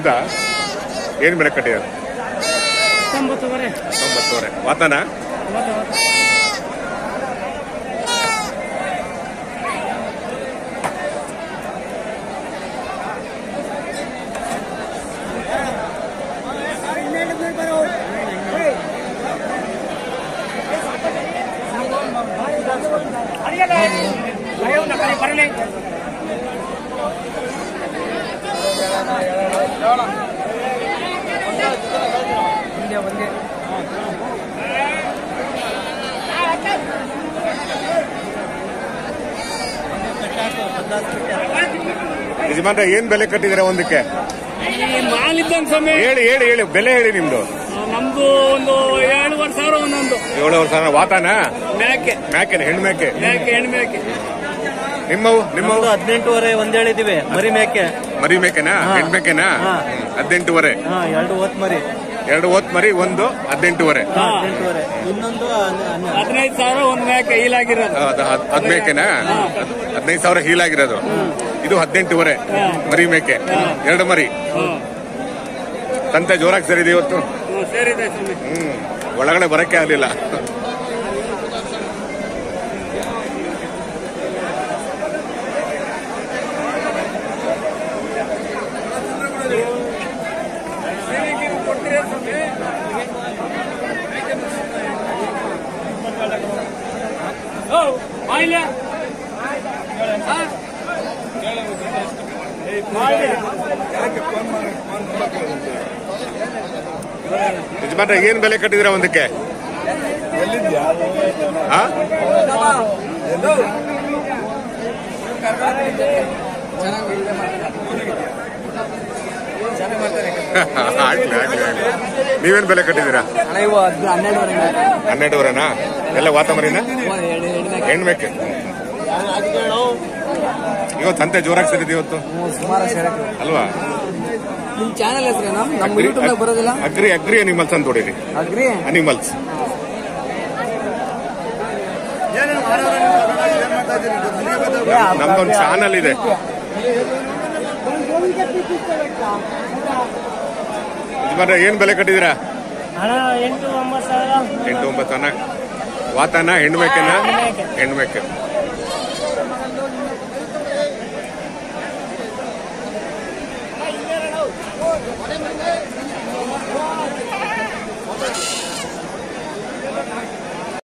ಹೌದಾ ಏನ್ ಬೆಲೆ ಕಟ್ಟಿದ್ದಾರೆ ತೊಂಬತ್ತುವರೆ ತೊಂಬತ್ತುವರೆ ವಾತಾನ ಯಜಮಾನ್ರೆ ಏನ್ ಬೆಲೆ ಕಟ್ಟಿದ್ರೆ ಒಂದಕ್ಕೆ ಮಾಲ್ ಇದ್ದಂಗೆ ಸ್ವಾಮಿ ಹೇಳಿ ಹೇಳಿ ಹೇಳಿ ಬೆಲೆ ಹೇಳಿ ನಿಮ್ದು ನಮ್ದು ಒಂದು ಏಳುವರೆ ಸಾವಿರ ಒಂದೊಂದು ಏಳುವರೆ ಸಾವಿರ ವಾತಾನ ಮೇಕೆ ಮೇಕೆನೆ ಹೆಣ್ಣು ಮೇಕೆ ಮೇಕೆ ಹೆಣ್ಣು ಮೇಕೆ ನಿಮ್ಮವು ನಿಮ್ಮವು ನಮ್ದು ಹದಿನೆಂಟುವರೆ ಒಂದ್ ಹೇಳಿದೀವಿ ಮರಿ ಮೇಕೆ ಮರಿ ಮೇಕೆನಾ ಹೆಣ್ಣು ಮೇಕೆನಾ ಹಾ. ಹದಿನೆಂಟುವರೆ ಹಾ ಎರಡು ಓತ್ ಮರಿ ಎರಡು ಓತ್ ಮರಿ ಒಂದು ಹದಿನೆಂಟುವರೆ ಹದಿನೆಂಟುವರೆ ಇನ್ನೊಂದು ಹನ್ನ- ಹನ್ನ- ಹದಿನೈದು ಸಾವಿರ ಒಂದ್ ಮೇಕೆ ಹೀಲಾಗಿರೋದು ಅದು ಹದ್- ಹದ್ ಮೇಕೆನಾ ಹದಿನೈದು ಸಾವಿರ ಹೀಲ್ ಆಗಿರೋದು ಇದು ಹದಿನೆಂಟುವರೆ ಮರಿ ಮೇಕೆ ಎರಡು ಮರಿ ಸಂತೆ ಜೋರಾಗಿ ಸರಿದೆ ಇವತ್ತು ಹ್ಮ್, ಸೇರಿದೆ ಸ್ವಾಮಿ ಹ್ಮ್ ಒಳಗಡೆ ಬರಕ್ಕೆ ಆಗ್ಲಿಲ್ಲ ಓ, ಆಯ್ಲೆ? ಹಾ? ಯಜಮಾನ್ರೆ ಏನ್ ಬೆಲೆ ಕಟ್ಟಿದಿರ ಒಂದಕ್ಕೆ ಆ? ಆಗ್ಲಿ ಆಗ್ಲಿ ಆಗ್ಲಿ ನೀವೇನ್ ಬೆಲೆ ಕಟ್ಟಿದ್ದೀರಾ ಹನ್ನೆರಡುವರೆನಾ ಎಲ್ಲ ವಾತಾವರಣ ಹೆಣ್ಮೇಕೆ ಇವತ್ತು ಸಂತೆ ಜೋರಾಗಿ ಸರಿದೆ ಇವತ್ತು ಅಲ್ವಾ ನಿಮ್ ಚಾನೆಲ್ ಹೆಸರೇನು ನಮ್ಮ ಯೂಟ್ಯೂಬ್ ನಾಗ ಬರೋದಿಲ್ಲ ಅಗ್ರಿ ಅಗ್ರಿ ಅನಿಮಲ್ಸ್ ಅಂತ ಹೊಡೀರಿ ಅಗ್ರಿ ಅನಿಮಲ್ಸ್ ನಮ್ದೊಂದು ಚಾನಲ್ ಇದೆ ಯಜಮಾನ್ರೆ ಏನ್ ಬೆಲೆ ಕಟ್ಟಿದ್ದೀರಾ ಹಣ ಎಂಟು ಒಂಬತ್ತು ಸಾವಿರ ಎಂಟು ಒಂಬತ್ತನ ವಾತನ ಹೆಣ್ಮೇಕೆನ ಹೆಣ್ಮೇಕೆ